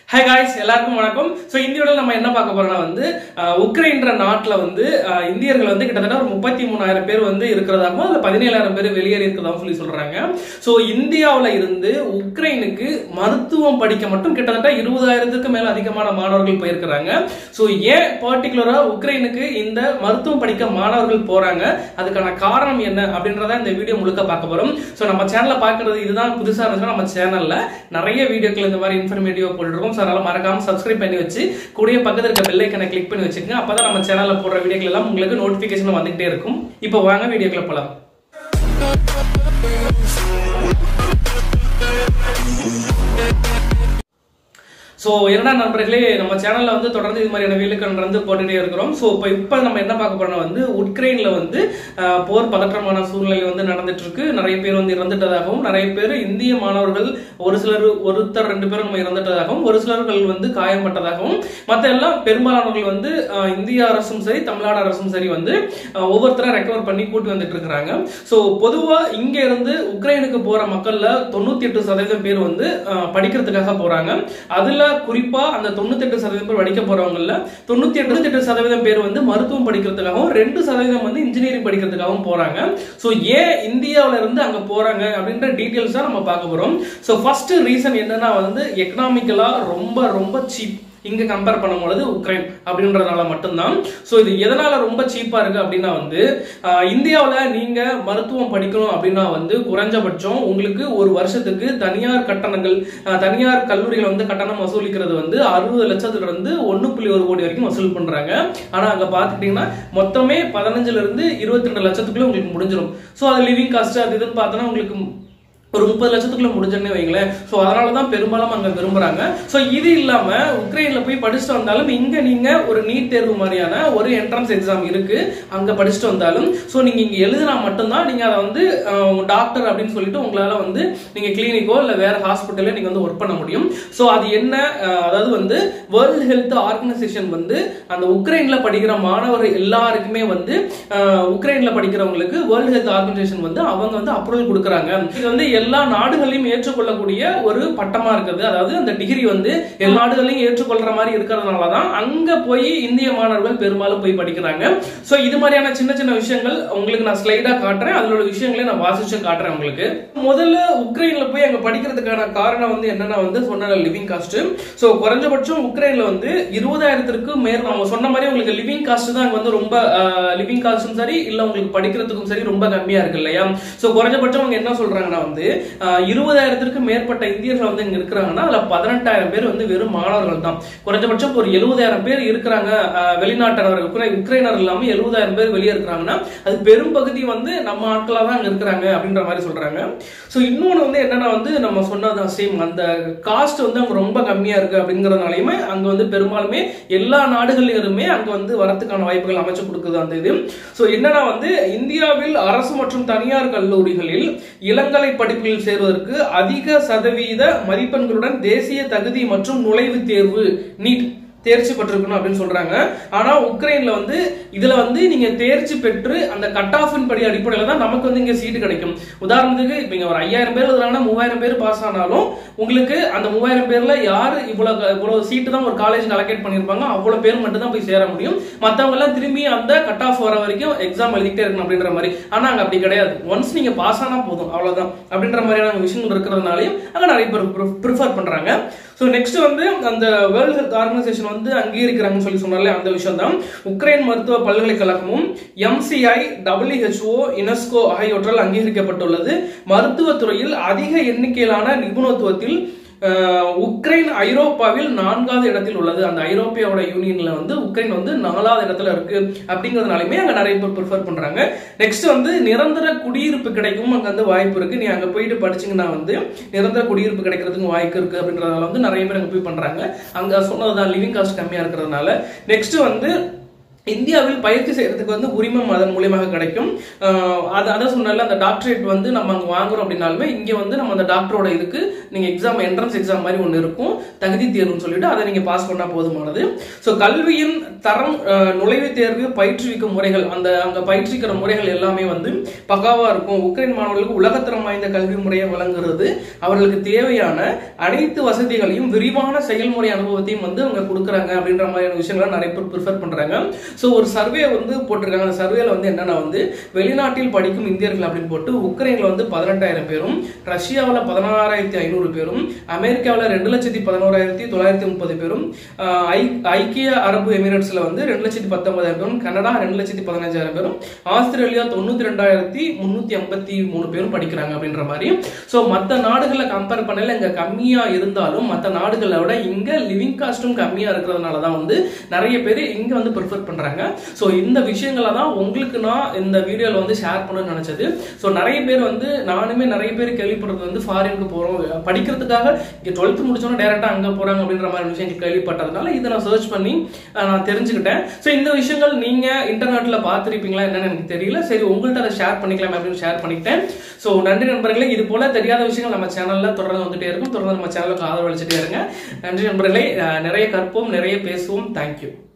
hi guys எல்லாருக்கும் வணக்கம் so இந்தியோட நம்ம என்ன பார்க்க போறோம்னா வந்து அஹ், உக்ரைன்ற நாட்டில் வந்து அஹ், இந்தியர்கள் வந்து கிட்டத்தட்ட ஒரு முப்பத்தி மூணாயிரம் பேர் வந்து இருக்கிறதாகவும் அதில் பதினேழாயிரம் பேர் வெளியேறி இருக்கிறதாகவும் சொல்லி சொல்றாங்க ஸோ இந்தியாவில் இருந்து உக்ரைனுக்கு மருத்துவம் படிக்க மட்டும் கிட்டத்தட்ட இருபதாயிரத்துக்கு மேல அதிகமான மாணவர்கள் போயிருக்கிறாங்க ஸோ ஏன் பர்டிகுலரா உக்ரைனுக்கு இந்த மருத்துவம் படிக்க மாணவர்கள் போறாங்க அதுக்கான காரணம் என்ன அப்படின்றத இந்த வீடியோ முழுக்க பார்க்க போறோம் ஸோ நம்ம சேனலை பார்க்கறது இதுதான் புதுசா இருந்துச்சுன்னா நம்ம சேனல்ல நிறைய வீடியோக்கள் இந்த மாதிரி இன்ஃபர்மேட்டிவா போட்டுருக்கோம் ஸோ அதனால மறக்காம சப்ஸ்கிரைப் பண்ணி வச்சு கூடிய பக்கத்துல இருக்க பெல் ஐக்கனை கிளிக் பண்ணி வச்சுக்கோங்க அப்பதான் நம்ம சேனல்ல போடுற வீடியோக்கள் எல்லாம் உங்களுக்கு நோட்டிபிகேஷன் வந்துகிட்டே இருக்கும் இப்போ வாங்க வீடியோக்குள்ள போலாம் ஸோ என்னடா நண்பர்களே நம்ம சேனல்ல வந்து தொடர்ந்து இது மாதிரியான வீலுக்கள் வந்து போட்டுட்டே இருக்கிறோம் ஸோ இப்போ இப்போ நம்ம என்ன பார்க்க போறோம்னா வந்து உக்ரைன்ல வந்து அஹ், போர் பதற்றமான சூழ்நிலை வந்து நடந்துட்டு இருக்கு நிறைய பேர் வந்து இறந்துட்டதாகவும் நிறைய பேர் இந்திய மாணவர்கள் ஒரு சிலர் ஒருத்தர் ரெண்டு பேரும் நம்ம இறந்துட்டதாகவும் ஒரு சிலர்கள் வந்து காயப்பட்டதாகவும் மற்ற எல்லாம் பெரும்பாலானவர்கள் வந்து அஹ், இந்திய அரசும் சரி தமிழ்நாடு அரசும் சரி வந்து அஹ், ஒவ்வொருத்தரா ரெக்கவர் பண்ணி கூட்டி வந்துட்டு இருக்கிறாங்க ஸோ பொதுவா இங்க இருந்து உக்ரைனுக்கு போற மக்கள்ல தொண்ணூத்தி எட்டு சதவீதம் பேர் வந்து அஹ், படிக்கிறதுக்காக போறாங்க அதுல குறிப்பா அந்த தொண்ணூத்தி எட்டு சதவீதம் பேர் படிக்க போறவங்கல்ல தொண்ணூத்தி எட்டு எட்டு சதவீதம் பேர் வந்து மருத்துவம் படிக்கிறதுக்காகவும் ரெண்டு சதவீதம் வந்து இன்ஜினியரிங் படிக்கிறதுக்காகவும் போறாங்க ஸோ ஏன் இந்தியாவுல இருந்து அங்க போறாங்க அப்படின்ற டீடைல்ஸ் தான் நம்ம பார்க்க போறோம் ஸோ ஃபர்ஸ்ட் ரீசன் என்னன்னா வந்து எக்கனாமிக்கலா ரொம்ப ரொம்ப சீப் இங்க கம்பேர் பண்ணும்பொழுது உக்ரைன் அப்படின்றதுனால மட்டும்தான் ஸோ இது எதனால ரொம்ப சீப்பா இருக்கு அப்படின்னா வந்து ஆஹ், இந்தியாவுல நீங்க மருத்துவம் படிக்கணும் அப்படின்னா வந்து குறைஞ்சபட்சம் உங்களுக்கு ஒரு வருஷத்துக்கு தனியார் கட்டணங்கள் ஆஹ், தனியார் கல்லூரிகள் வந்து கட்டணம் வசூலிக்கிறது வந்து அறுபது லட்சத்துல இருந்து ஒன்னு புள்ளி ஒரு கோடி வரைக்கும் வசூல் பண்றாங்க ஆனா அங்க பாத்துக்கிட்டீங்கன்னா மொத்தமே பதினஞ்சுல இருந்து இருபத்தி ரெண்டு லட்சத்துக்குள்ள உங்களுக்கு முடிஞ்சிடும் ஸோ அது லிவிங் காஸ்ட் அது இதுன்னு பார்த்தோன்னா உங்களுக்கு ஒரு முப்பது லட்சத்துக்குள்ள முடிஞ்சோன்னே வைங்களேன் ஸோ அதனால தான் பெரும்பாலும் அங்கே விரும்புறாங்க ஸோ இது இல்லாம உக்ரைன்ல போய் படிச்சுட்டு வந்தாலும் இங்க நீங்க ஒரு நீட் தேர்வு மாதிரியான ஒரு என்ட்ரன்ஸ் எக்ஸாம் இருக்கு அங்க படிச்சுட்டு வந்தாலும் ஸோ நீங்க இங்க எழுதினா மட்டும்தான் நீங்க அதை வந்து டாக்டர் அப்படின்னு சொல்லிட்டு உங்களால வந்து நீங்க கிளினிக்கோ இல்ல வேற ஹாஸ்பிட்டல்ல நீங்க வந்து ஒர்க் பண்ண முடியும் ஸோ அது என்ன அஹ், அதாவது வந்து வேர்ல்டு ஹெல்த் ஆர்கனைசேஷன் வந்து அந்த உக்ரைன்ல படிக்கிற மாணவர் எல்லாருக்குமே வந்து அஹ், உக்ரைன்ல படிக்கிறவங்களுக்கு வேர்ல்டு ஹெல்த் ஆர்கனைசேஷன் வந்து அவங்க வந்து அப்ரூவல் கொடுக்குறாங்க இது வந்து எல்லா நாடுகளையும் ஏற்றுக்கொள்ளக்கூடிய ஒரு பட்டமா இருக்குது அதாவது அந்த டிகிரி வந்து எல்லா நாடுகளையும் ஏற்றுக்கொள்ற மாதிரி இருக்கிறதுனால தான் அங்க போய் இந்திய மாணவர்கள் பெரும்பாலும் போய் படிக்கிறாங்க சோ இது மாதிரியான சின்ன சின்ன விஷயங்கள் உங்களுக்கு நான் ஸ்லைடா காட்டுறேன் அதோட விஷயங்களை நான் வாசிச்சும் காட்டுறேன் உங்களுக்கு முதல்ல உக்ரைன்ல போய் அங்க படிக்கிறதுக்கான காரணம் வந்து என்னன்னா வந்து சொன்ன லிவிங் காஸ்ட் சோ குறைஞ்சபட்சம் உக்ரைன்ல வந்து இருபதாயிரத்திற்கு மேல் நம்ம சொன்ன மாதிரி உங்களுக்கு லிவிங் காஸ்ட் தான் அங்க வந்து ரொம்ப லிவிங் காஸ்டும் சரி இல்ல உங்களுக்கு படிக்கிறதுக்கும் சரி ரொம்ப கம்மியா இருக்கு இல்லையா சோ குறைஞ்சபட்சம் அவங்க என்ன சொல்றாங்கன்னா வந்து ஆஹ், இருபதாயிரத்திற்கு மேற்பட்ட இந்தியர்கள் வந்து இங்க இருக்கிறாங்கன்னா அதுல பதினெட்டாயிரம் பேர் வந்து வெறும் மாணவர்கள் தான் குறைஞ்சபட்சம் ஒரு எழுபதாயிரம் பேர் இருக்கிறாங்க ஆஹ், வெளிநாட்டவர்கள் உக்ரை- உக்ரைனர் இல்லாம எழுபதாயிரம் பேர் வெளியே இருக்கிறாங்கன்னா அது பெரும் பகுதி வந்து நம்ம ஆட்களா தான் அங்க இருக்கிறாங்க அப்படின்ற மாதிரி சொல்றாங்க சோ இன்னொன்னு வந்து என்னன்னா வந்து நம்ம சொன்னதான் சேம் அந்த காஸ்ட் வந்து அங்க ரொம்ப கம்மியா இருக்கு அப்படிங்கறதுனாலயுமே அங்க வந்து பெரும்பாலுமே எல்லா நாடுகளிலுமே அங்க வந்து வரத்துக்கான வாய்ப்புகள் அமைச்சு கொடுக்குது அந்த இது சோ என்னன்னா வந்து இந்தியாவில் அரசு மற்றும் தனியார் கல்லூரிகளில் இளங்கலை படிப்பில் சேர்வதற்கு அதிக சதவீத மதிப்பெண்களுடன் தேசிய தகுதி மற்றும் நுழைவுத் தேர்வு நீட் தேர்ச்சி பெற்றிருக்கணும் அப்படின்னு சொல்றாங்க ஆனா உக்ரைன்ல வந்து இதுல வந்து நீங்க தேர்ச்சி பெற்று அந்த கட் ஆஃபின் படி அடிப்படையில தான் நமக்கு வந்து இங்க சீட்டு கிடைக்கும் உதாரணத்துக்கு இப்ப இங்க ஒரு ஐயாயிரம் பேர் எழுதுறாங்கன்னா மூவாயிரம் பேர் பாஸ் ஆனாலும் உங்களுக்கு அந்த மூவாயிரம் பேர்ல யாரு இவ்வளவு இவ்வளவு சீட்டு தான் ஒரு காலேஜ் அலோகேட் பண்ணிருப்பாங்க அவ்வளவு பேர் மட்டும் தான் போய் சேர முடியும் மத்தவங்க எல்லாம் திரும்பி அந்த கட் ஆஃப் வர வரைக்கும் எக்ஸாம் எழுதிட்டே இருக்கணும் அப்படின்ற மாதிரி ஆனா அங்க அப்படி கிடையாது ஒன்ஸ் நீங்க பாஸ் ஆனா போதும் அவ்வளவுதான் அப்படின்ற மாதிரியான விஷயங்கள் இருக்கிறதுனாலையும் அங்க நிறைய பேர் ப்ரிஃபர் பண்றாங்க ஸோ நெக்ஸ்ட் வந்து அந்த வேர்ல்டு ஹெல்த் ஆர்கனைசேஷன் வந்து அங்கீகரிக்கிறாங்கன்னு சொல்லி சொன்னாலே அந்த விஷயம் தான் உக்ரைன் மருத்துவ பல்கலைக்கழகமும் எம்சிஐ டபிள்யூஹெச்ஓ யுனெஸ்கோ ஆகியவற்றால் அங்கீகரிக்கப்பட்டுள்ளது மருத்துவத்துறையில் அதிக எண்ணிக்கையிலான நிபுணத்துவத்தில் அஹ், உக்ரைன் ஐரோப்பாவில் நான்காவது இடத்தில் உள்ளது அந்த ஐரோப்பியாவோட யூனியன்ல வந்து உக்ரைன் வந்து நாலாவது இடத்துல இருக்கு அப்படிங்கறதுனாலுமே அங்க நிறைய பேர் ப்ரிஃபர் பண்றாங்க நெக்ஸ்ட் வந்து நிரந்தர குடியிருப்பு கிடைக்கும் அங்க வந்து வாய்ப்பு இருக்கு நீ அங்க போயிட்டு படிச்சீங்கன்னா வந்து நிரந்தர குடியிருப்பு கிடைக்கிறதுக்கு வாய்ப்பு இருக்கு அப்படின்றதால வந்து நிறைய பேர் அங்க போய் பண்றாங்க அங்க சொன்னதுதான் லிவிங் காஸ்ட் கம்மியா இருக்கிறதுனால நெக்ஸ்ட் வந்து இந்தியாவில் பயிற்சி செய்யறதுக்கு வந்து உரிமம் அதன் மூலியமாக கிடைக்கும் ஆஹ் அது அதான் சொன்னால அந்த டாக்டரேட் வந்து நம்ம அங்கே வாங்குறோம் அப்படின்னாலுமே இங்கே வந்து நம்ம அந்த டாக்டரோட இதுக்கு நீங்கள் எக்ஸாம் என்ட்ரன்ஸ் எக்ஸாம் மாதிரி ஒன்று இருக்கும் தகுதி தேர்வுன்னு சொல்லிட்டு அதை நீங்கள் பாஸ் பண்ணால் போதுமானது ஸோ கல்வியின் தரம் ஆஹ் நுழைவுத் தேர்வு பயிற்றுவிக்கும் முறைகள் அந்த அங்கே பயிற்றுவிக்கிற முறைகள் எல்லாமே வந்து பக்காவாக இருக்கும் உக்ரைன் மாணவர்களுக்கு உலகத்தரம் வாய்ந்த கல்வி முறையை வழங்குறது அவர்களுக்கு தேவையான அனைத்து வசதிகளையும் விரிவான செயல்முறை அனுபவத்தையும் வந்து அவங்க கொடுக்குறாங்க அப்படின்ற மாதிரியான விஷயங்களை நிறைய பேர் ப்ரிஃபர் பண்ணுறாங்க ஸோ ஒரு சர்வே வந்து போட்டிருக்காங்க அந்த சர்வேல வந்து என்னன்னா வந்து வெளிநாட்டில் படிக்கும் இந்தியர்கள் அப்படின்னு போட்டு உக்ரைன்ல வந்து பதினெட்டாயிரம் பேரும் ரஷ்யாவில் பதினாறாயிரத்தி ஐநூறு பேரும் அமெரிக்காவில் ரெண்டு லட்சத்தி பதினோராயிரத்தி தொள்ளாயிரத்தி முப்பது பேரும் ஆஹ் ஐ- ஐக்கிய அரபு எமிரேட்ஸ்ல வந்து ரெண்டு லட்சத்தி பத்தொன்பதாயிரம் பேரும் கனடா ரெண்டு லட்சத்தி பதினஞ்சாயிரம் பேரும் ஆஸ்திரேலியா தொண்ணூத்தி ரெண்டாயிரத்தி முன்னூத்தி ஐம்பத்தி மூணு பேரும் படிக்கிறாங்க அப்படின்ற மாதிரி ஸோ மற்ற நாடுகளை கம்பேர் பண்ணல இங்க கம்மியா இருந்தாலும் மற்ற நாடுகளை விட இங்க லிவிங் காஸ்டும் கம்மியா இருக்கிறதுனால தான் வந்து நிறைய பேர் இங்க வந்து ப்ரிஃபர் பண்றாங்க ஸோ இந்த விஷயங்களை தான் உங்களுக்கு நான் இந்த வீடியோல வந்து ஷேர் பண்ணணும்னு நினைச்சது ஸோ நிறைய பேர் வந்து நானுமே நிறைய பேர் கேள்விப்படுறது வந்து ஃபாரினுக்கு போறோம் படிக்கிறதுக்காக இங்க டுவெல்த் முடிச்சோன்னா டேரக்டா அங்க போறாங்க அப்படின்ற மாதிரி விஷயங்கள் கேள்விப்பட்டதுனால இதை நான் சர்ச் பண்ணி அஹ், நான் தெரிஞ்சுக்கிட்டேன் ஸோ இந்த விஷயங்கள் நீங்க இன்டர்நெட்ல பார்த்துருப்பீங்களா என்னன்னு எனக்கு தெரியல சரி உங்கள்கிட்ட அதை ஷேர் பண்ணிக்கலாம் அப்படின்னு ஷேர் பண்ணிக்கிட்டேன் ஸோ நன்றி நண்பர்களே இது போல தெரியாத விஷயங்கள் நம்ம சேனல்ல தொடர்ந்து வந்துட்டே இருக்கும் தொடர்ந்து நம்ம சேனலுக்கு ஆதரவு அளிச்சுட்டே இருங்க நன்றி நண்பர்களே அஹ், நிறைய கற்போம் நிறைய பேசுவோம் தேங்க்யூ